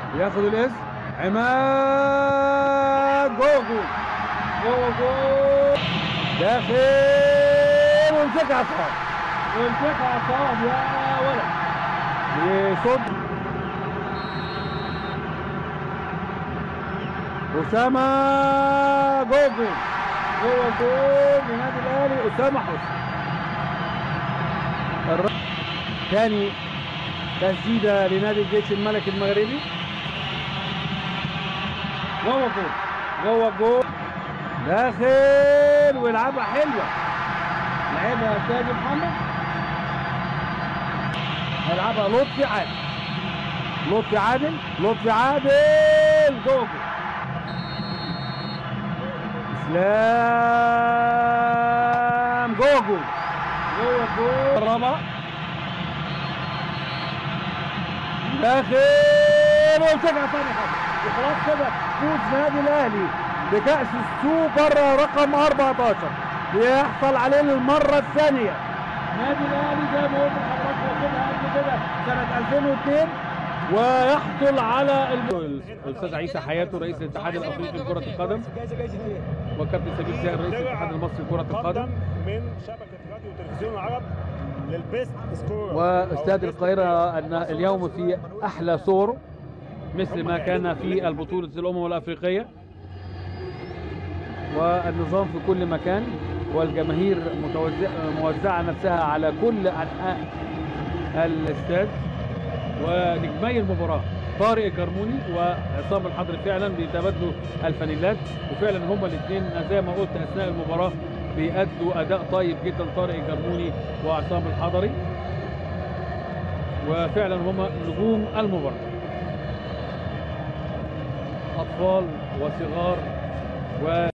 ياخد الاسم عماد جوه جول جوه جول داخل ويمسكها عصام ويمسكها عصام يا ولد يصد أسامة جوه جول جوه جول لنادي الأهلي أسامة حسني الر- تاني تسديدة لنادي الجيش الملكي المغربي جوه جول جوه جول داخل ويلعبها حلوة لعبها تاني محمد هيلعبها لطفي عادل لطفي عادل لطفي عادل جوه جول اسلام جوه جول جوه جول الرابعة داخل ويمسكها ثاني حاجة وخلاص كده فوز نادي الاهلي بكأس السوبر رقم 14 بيحصل عليه للمرة الثانية نادي الاهلي زي ما قلت لحضراتكم واخدها قبل كده سنة 2002 ويحصل على الم- الاستاذ عيسى حياته رئيس الاتحاد الافريقي لكرة القدم وكابتن سمير زاهر رئيس الاتحاد المصري لكرة القدم من شبكه راديو وتلفزيون العرب للبيست سكور واستاد القاهرة أن اليوم في أحلى صور مثل ما كان في البطولة الأمم الأفريقية والنظام في كل مكان والجماهير متوزع موزعة نفسها على كل أنحاء الاستاد ونجمي المباراة طارق كرموني وعصام الحضري فعلا بيتبادلوا الفانيلات وفعلا هما الاثنين زي ما قلت اثناء المباراه بيأدوا اداء طيب جدا طارق كرموني وعصام الحضري وفعلا هما نجوم المباراه اطفال وصغار و